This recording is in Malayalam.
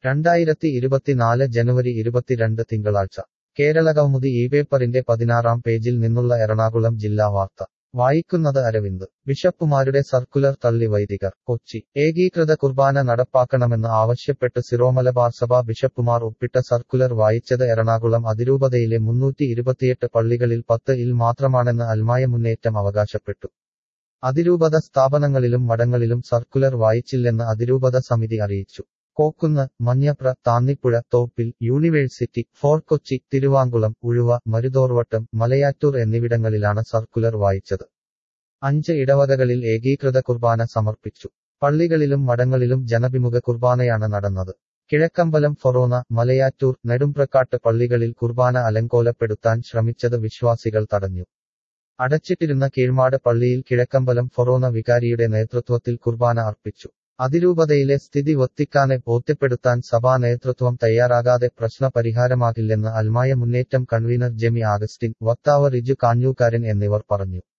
രണ്ടായിരത്തി ഇരുപത്തിനാല് ജനുവരി ഇരുപത്തിരണ്ട് തിങ്കളാഴ്ച കേരള കൗമുദി ഈ പേപ്പറിന്റെ പതിനാറാം പേജിൽ നിന്നുള്ള എറണാകുളം ജില്ലാ വാർത്ത വായിക്കുന്നത് അരവിന്ദ് ബിഷപ്പുമാരുടെ സർക്കുലർ തള്ളി വൈദികർ കൊച്ചി ഏകീകൃത കുർബാന നടപ്പാക്കണമെന്ന് ആവശ്യപ്പെട്ട് സിറോമലബാർ സഭ ബിഷപ്പുമാർ ഒപ്പിട്ട സർക്കുലർ വായിച്ചത് എറണാകുളം അതിരൂപതയിലെ മുന്നൂറ്റി ഇരുപത്തിയെട്ട് പള്ളികളിൽ പത്ത് ഇൽ മാത്രമാണെന്ന് അൽമായ മുന്നേറ്റം അവകാശപ്പെട്ടു അതിരൂപത സ്ഥാപനങ്ങളിലും മഠങ്ങളിലും സർക്കുലർ വായിച്ചില്ലെന്ന് അതിരൂപത സമിതി അറിയിച്ചു കോക്കുന്ന് മഞ്ഞപ്ര താന്നിപ്പുഴ തോപ്പിൽ യൂണിവേഴ്സിറ്റി ഫോർട്ട് കൊച്ചി തിരുവാങ്കുളം ഉഴുവ മരുതോർവട്ടം മലയാറ്റൂർ എന്നിവിടങ്ങളിലാണ് സർക്കുലർ വായിച്ചത് അഞ്ച് ഇടവകകളിൽ ഏകീകൃത കുർബാന സമർപ്പിച്ചു പള്ളികളിലും മഠങ്ങളിലും ജനഭിമുഖ കുർബാനയാണ് നടന്നത് കിഴക്കമ്പലം ഫൊറോന മലയാറ്റൂർ നെടുമ്പ്രക്കാട്ട് പള്ളികളിൽ കുർബാന അലങ്കോലപ്പെടുത്താൻ ശ്രമിച്ചത് വിശ്വാസികൾ തടഞ്ഞു അടച്ചിട്ടിരുന്ന കീഴ്മാട് പള്ളിയിൽ കിഴക്കമ്പലം ഫൊറോന വികാരിയുടെ നേതൃത്വത്തിൽ കുർബാന അർപ്പിച്ചു അതിരൂപതയിലെ സ്ഥിതി വത്തിക്കാനെ ബോധ്യപ്പെടുത്താൻ സഭാ നേതൃത്വം തയ്യാറാകാതെ പ്രശ്ന പരിഹാരമാകില്ലെന്ന് അൽമായ മുന്നേറ്റം കൺവീനർ ജെമി ആഗസ്റ്റിൻ വക്താവ് റിജു കാഞ്ഞൂക്കാരൻ എന്നിവർ പറഞ്ഞു